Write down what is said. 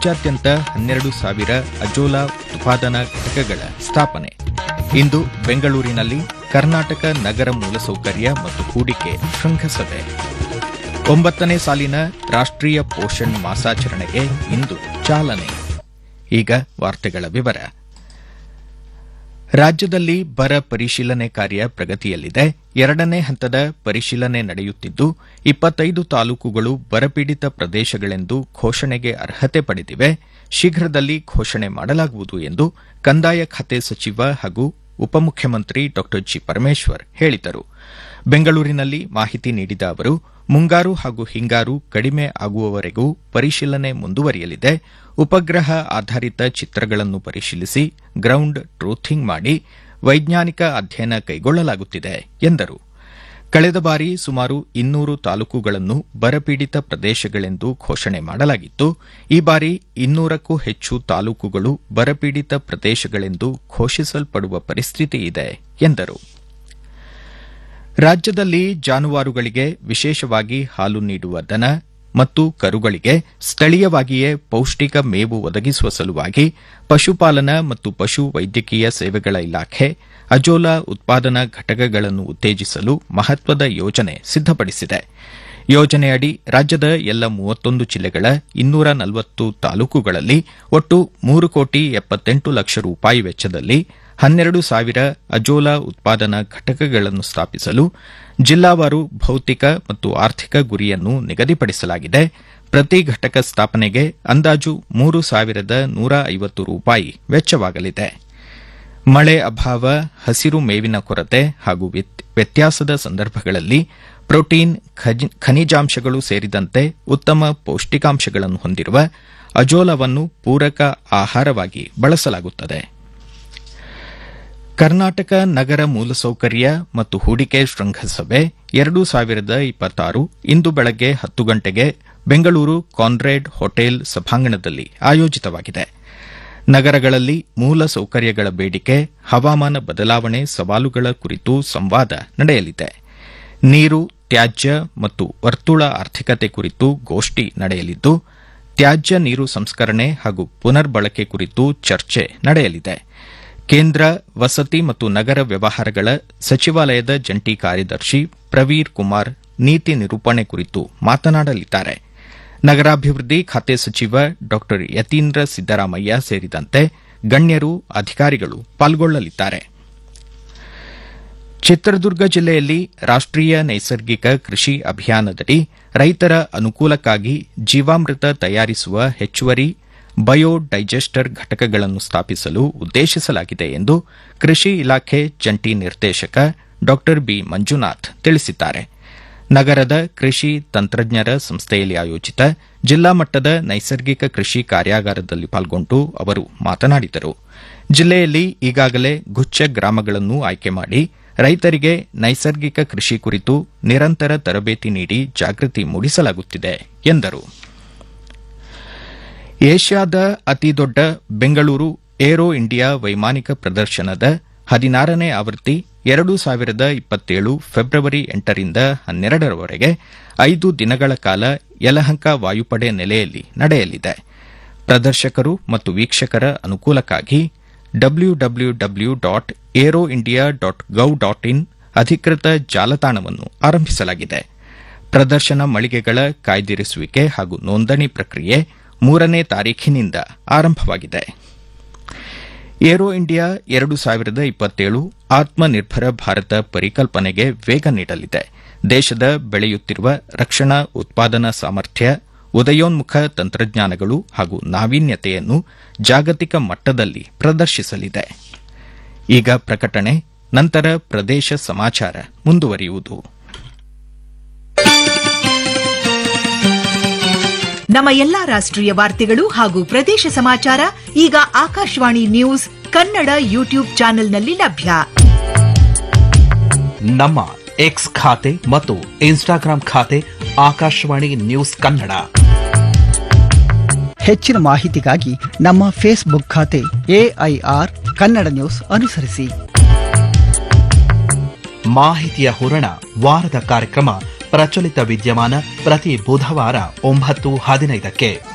ರಾಜ್ಯಾದ್ಯಂತ ಹನ್ನೆರಡು ಸಾವಿರ ಅಜೋಲಾ ಉತ್ಪಾದನಾ ಘಟಕಗಳ ಸ್ಥಾಪನೆ ಇಂದು ಬೆಂಗಳೂರಿನಲ್ಲಿ ಕರ್ನಾಟಕ ನಗರ ಮೂಲಸೌಕರ್ಯ ಮತ್ತು ಹೂಡಿಕೆ ಶೃಂಗಸಭೆ ಒಂಬತ್ತನೇ ಸಾಲಿನ ರಾಷ್ಟ್ರೀಯ ಪೋಷಣ್ ಮಾಸಾಚರಣೆಗೆ ಇಂದು ಚಾಲನೆ ಈಗ ವಾರ್ತೆಗಳ ವಿವರ ರಾಜ್ಯದಲ್ಲಿ ಬರ ಪರಿಶೀಲನೆ ಕಾರ್ಯ ಪ್ರಗತಿಯಲ್ಲಿದೆ ಎರಡನೇ ಹಂತದ ಪರಿಶೀಲನೆ ನಡೆಯುತ್ತಿದ್ದು ಇಪ್ಪತ್ತೈದು ತಾಲೂಕುಗಳು ಬರಪೀಡಿತ ಪ್ರದೇಶಗಳೆಂದು ಘೋಷಣೆಗೆ ಅರ್ಹತೆ ಪಡೆದಿವೆ ಶೀಘ್ರದಲ್ಲಿ ಘೋಷಣೆ ಮಾಡಲಾಗುವುದು ಎಂದು ಕಂದಾಯ ಖಾತೆ ಸಚಿವ ಹಾಗೂ ಉಪಮುಖ್ಯಮಂತ್ರಿ ಡಾ ಜಿ ಪರಮೇಶ್ವರ್ ಹೇಳಿದರು ಬೆಂಗಳೂರಿನಲ್ಲಿ ಮಾಹಿತಿ ನೀಡಿದ ಅವರು ಮುಂಗಾರು ಹಾಗೂ ಹಿಂಗಾರು ಕಡಿಮೆ ಆಗುವವರೆಗೂ ಪರಿಶೀಲನೆ ಮುಂದುವರಿಯಲಿದೆ ಉಪಗ್ರಹ ಆಧಾರಿತ ಚಿತ್ರಗಳನ್ನು ಪರಿಶೀಲಿಸಿ ಗ್ರೌಂಡ್ ಟ್ರೂಥಿಂಗ್ ಮಾಡಿ ವೈಜ್ಞಾನಿಕ ಅಧ್ಯಯನ ಕೈಗೊಳ್ಳಲಾಗುತ್ತಿದೆ ಎಂದರು ಕಳೆದ ಬಾರಿ ಸುಮಾರು ಇನ್ನೂರು ತಾಲೂಕುಗಳನ್ನು ಬರಪೀಡಿತ ಪ್ರದೇಶಗಳೆಂದು ಘೋಷಣೆ ಮಾಡಲಾಗಿತ್ತು ಈ ಬಾರಿ ಇನ್ನೂರಕ್ಕೂ ಹೆಚ್ಚು ತಾಲೂಕುಗಳು ಬರಪೀಡಿತ ಪ್ರದೇಶಗಳೆಂದು ಘೋಷಿಸಲ್ಪಡುವ ಪರಿಸ್ಥಿತಿ ಇದೆ ಎಂದರು ರಾಜ್ಯದಲ್ಲಿ ಜಾನುವಾರುಗಳಿಗೆ ವಿಶೇಷವಾಗಿ ಹಾಲು ನೀಡುವ ದನ ಮತ್ತು ಕರುಗಳಿಗೆ ಸ್ಥಳೀಯವಾಗಿಯೇ ಪೌಷ್ಟಿಕ ಮೇವು ಒದಗಿಸುವ ಸಲುವಾಗಿ ಪಶುಪಾಲನಾ ಮತ್ತು ಪಶು ವೈದ್ಯಕೀಯ ಸೇವೆಗಳ ಇಲಾಖೆ ಅಜೋಲಾ ಉತ್ಪಾದನಾ ಘಟಕಗಳನ್ನು ಉತ್ತೇಜಿಸಲು ಮಹತ್ವದ ಯೋಜನೆ ಸಿದ್ದಪಡಿಸಿದೆ ಯೋಜನೆಯಡಿ ರಾಜ್ಯದ ಎಲ್ಲ ಮೂವತ್ತೊಂದು ಜಿಲ್ಲೆಗಳ ಇನ್ನೂರ ನಲವತ್ತು ತಾಲೂಕುಗಳಲ್ಲಿ ಒಟ್ಟು ಮೂರು ಕೋಟಿ ಎಪ್ಪತ್ತೆಂಟು ಲಕ್ಷ ರೂಪಾಯಿ ವೆಚ್ಚದಲ್ಲಿ ಹನ್ನೆರಡು ಸಾವಿರ ಅಜೋಲಾ ಉತ್ಪಾದನಾ ಘಟಕಗಳನ್ನು ಸ್ಥಾಪಿಸಲು ಜಿಲ್ಲಾವಾರು ಭೌತಿಕ ಮತ್ತು ಆರ್ಥಿಕ ಗುರಿಯನ್ನು ನಿಗದಿಪಡಿಸಲಾಗಿದೆ ಪ್ರತಿ ಘಟಕ ಸ್ಥಾಪನೆಗೆ ಅಂದಾಜು ಮೂರು ಸಾವಿರದ ನೂರ ಐವತ್ತು ರೂಪಾಯಿ ವೆಚ್ಚವಾಗಲಿದೆ ಮಳೆ ಅಭಾವ ಹಸಿರು ಮೇವಿನ ಕೊರತೆ ಹಾಗೂ ವ್ಯತ್ಯಾಸದ ಸಂದರ್ಭಗಳಲ್ಲಿ ಪ್ರೋಟೀನ್ ಖನಿಜಾಂಶಗಳು ಸೇರಿದಂತೆ ಉತ್ತಮ ಪೌಷ್ಟಿಕಾಂಶಗಳನ್ನು ಹೊಂದಿರುವ ಅಜೋಲವನ್ನು ಪೂರಕ ಆಹಾರವಾಗಿ ಬಳಸಲಾಗುತ್ತದೆ ಕರ್ನಾಟಕ ನಗರ ಮೂಲಸೌಕರ್ಯ ಮತ್ತು ಹೂಡಿಕೆ ಶೃಂಗಸಭೆ ಎರಡು ಸಾವಿರದ ಇಪ್ಪತ್ತಾರು ಇಂದು ಬೆಳಗ್ಗೆ ಹತ್ತು ಗಂಟೆಗೆ ಬೆಂಗಳೂರು ಕಾನ್ರೇಡ್ ಹೋಟೆಲ್ ಸಭಾಂಗಣದಲ್ಲಿ ಆಯೋಜಿತವಾಗಿದೆ ನಗರಗಳಲ್ಲಿ ಮೂಲ ಸೌಕರ್ಯಗಳ ಬೇಡಿಕೆ ಹವಾಮಾನ ಬದಲಾವಣೆ ಸವಾಲುಗಳ ಕುರಿತು ಸಂವಾದ ನಡೆಯಲಿದೆ ನೀರು ತ್ಯಾಜ್ಯ ಮತ್ತು ವರ್ತುಳ ಆರ್ಥಿಕತೆ ಕುರಿತು ಗೋಷ್ಠಿ ನಡೆಯಲಿದ್ದು ತ್ಯಾಜ್ಯ ನೀರು ಸಂಸ್ಕರಣೆ ಹಾಗೂ ಪುನರ್ಬಳಕೆ ಕುರಿತು ಚರ್ಚೆ ನಡೆಯಲಿದೆ ಕೇಂದ್ರ ವಸತಿ ಮತ್ತು ನಗರ ವ್ಯವಹಾರಗಳ ಸಚಿವಾಲಯದ ಜಂಟಿ ಕಾರ್ಯದರ್ಶಿ ಪ್ರವೀರ್ ಕುಮಾರ್ ನೀತಿ ನಿರೂಪಣೆ ಕುರಿತು ಮಾತನಾಡಲಿದ್ದಾರೆ ನಗರಾಭಿವೃದ್ಧಿ ಖಾತೆ ಸಚಿವ ಡಾ ಯತೀಂದ್ರ ಸಿದ್ದರಾಮಯ್ಯ ಸೇರಿದಂತೆ ಗಣ್ಯರು ಅಧಿಕಾರಿಗಳು ಪಾಲ್ಗೊಳ್ಳಲಿದ್ದಾರೆ ಚಿತ್ರದುರ್ಗ ಜಿಲ್ಲೆಯಲ್ಲಿ ರಾಷ್ಟ್ರೀಯ ನೈಸರ್ಗಿಕ ಕೃಷಿ ಅಭಿಯಾನದಡಿ ರೈತರ ಅನುಕೂಲಕ್ಕಾಗಿ ಜೀವಾಮೃತ ತಯಾರಿಸುವ ಹೆಚ್ಚುವರಿ ಬಯೋ ಡೈಜೆಸ್ಟರ್ ಘಟಕಗಳನ್ನು ಸ್ಥಾಪಿಸಲು ಉದ್ದೇಶಿಸಲಾಗಿದೆ ಎಂದು ಕೃಷಿ ಇಲಾಖೆ ಜಂಟಿ ನಿರ್ದೇಶಕ ಡಾ ಬಿ ಮಂಜುನಾಥ್ ತಿಳಿಸಿದ್ದಾರೆ ನಗರದ ಕೃಷಿ ತಂತ್ರಜ್ಞರ ಸಂಸ್ಥೆಯಲ್ಲಿ ಆಯೋಜಿತ ಜಿಲ್ಲಾ ಮಟ್ಟದ ನೈಸರ್ಗಿಕ ಕೃಷಿ ಕಾರ್ಯಾಗಾರದಲ್ಲಿ ಪಾಲ್ಗೊಂಡು ಅವರು ಮಾತನಾಡಿದರು ಜಿಲ್ಲೆಯಲ್ಲಿ ಈಗಾಗಲೇ ಗುಚ್ಛ ಗ್ರಾಮಗಳನ್ನು ಆಯ್ಕೆ ಮಾಡಿ ರೈತರಿಗೆ ನೈಸರ್ಗಿಕ ಕೃಷಿ ಕುರಿತು ನಿರಂತರ ತರಬೇತಿ ನೀಡಿ ಜಾಗೃತಿ ಮೂಡಿಸಲಾಗುತ್ತಿದೆ ಎಂದರು ಏಷ್ಯಾದ ಅತಿದೊಡ್ಡ ಬೆಂಗಳೂರು ಏರೋ ಇಂಡಿಯಾ ವೈಮಾನಿಕ ಪ್ರದರ್ಶನದ ಹದಿನಾರನೇ ಆವೃತ್ತಿ ಎರಡು ಸಾವಿರದ ಇಪ್ಪತ್ತೇಳು ಫೆಬ್ರವರಿ ಎಂಟರಿಂದ ಹನ್ನೆರಡರವರೆಗೆ ಐದು ದಿನಗಳ ಕಾಲ ಯಲಹಂಕ ವಾಯುಪಡೆ ನೆಲೆಯಲ್ಲಿ ನಡೆಯಲಿದೆ ಪ್ರದರ್ಶಕರು ಮತ್ತು ವೀಕ್ಷಕರ ಅನುಕೂಲಕ್ಕಾಗಿ W W W dot aero India dot gov dot in ಅಧಿಕೃತ ಜಾಲತಾಣವನ್ನು ಆರಂಭಿಸಲಾಗಿದೆ ಪ್ರದರ್ಶನ ಮಳಿಗೆಗಳ ಕಾಯ್ದಿರಿಸುವಿಕೆ ಹಾಗೂ ನೋಂದಣಿ ಪ್ರಕ್ರಿಯೆ ಮೂರನೇ ತಾರೀಖಿನಿಂದ ಆರಂಭವಾಗಿದೆ ಏರೋ ಇಂಡಿಯಾ ಎರಡು ಸಾವಿರದ ಇಪ್ಪತ್ತೇಳು ಆತ್ಮನಿರ್ಭರ ಭಾರತ ಪರಿಕಲ್ಪನೆಗೆ ವೇಗ ನೀಡಲಿದೆ ದೇಶದ ಬೆಳೆಯುತ್ತಿರುವ ರಕ್ಷಣಾ ಉತ್ಪಾದನಾ ಸಾಮರ್ಥ್ಯ ಉದಯೋನ್ಮುಖ ತಂತ್ರಜ್ಞಾನಗಳು ಹಾಗೂ ನಾವೀನ್ಯತೆಯನ್ನು ಜಾಗತಿಕ ಮಟ್ಟದಲ್ಲಿ ಪ್ರದರ್ಶಿಸಲಿದೆ ಈಗ ಪ್ರಕಟಣೆ ನಂತರ ಪ್ರದೇಶ ಸಮಾಚಾರ ಮುಂದುವರಿಯುವುದು ನಮ್ಮ ಎಲ್ಲಾ ರಾಷ್ಟ್ರೀಯ ವಾರ್ತೆಗಳು ಹಾಗೂ ಪ್ರದೇಶ ಸಮಾಚಾರ ಈಗ ಆಕಾಶವಾಣಿ ನ್ಯೂಸ್ ಕನ್ನಡ ಯೂಟ್ಯೂಬ್ ಚಾನೆಲ್ನಲ್ಲಿ ಲಭ್ಯ ನಮ್ಮ ಎಕ್ಸ್ ಖಾತೆ ಮತ್ತು ಇನ್ಸ್ಟಾಗ್ರಾಂ ಖಾತೆ ಆಕಾಶವಾಣಿ ನ್ಯೂಸ್ ಕನ್ನಡ ಹೆಚ್ಚಿನ ಮಾಹಿತಿಗಾಗಿ ನಮ್ಮ ಫೇಸ್ಬುಕ್ ಖಾತೆ ಎಐಆರ್ ಕನ್ನಡ ನ್ಯೂಸ್ ಅನುಸರಿಸಿ ಮಾಹಿತಿಯ ಹೂರಣ ವಾರದ ಕಾರ್ಯಕ್ರಮ ಪ್ರಚಲಿತ ವಿದ್ಯಮಾನ ಪ್ರತಿ ಬುಧವಾರ ಒಂಬತ್ತು ಹದಿನೈದಕ್ಕೆ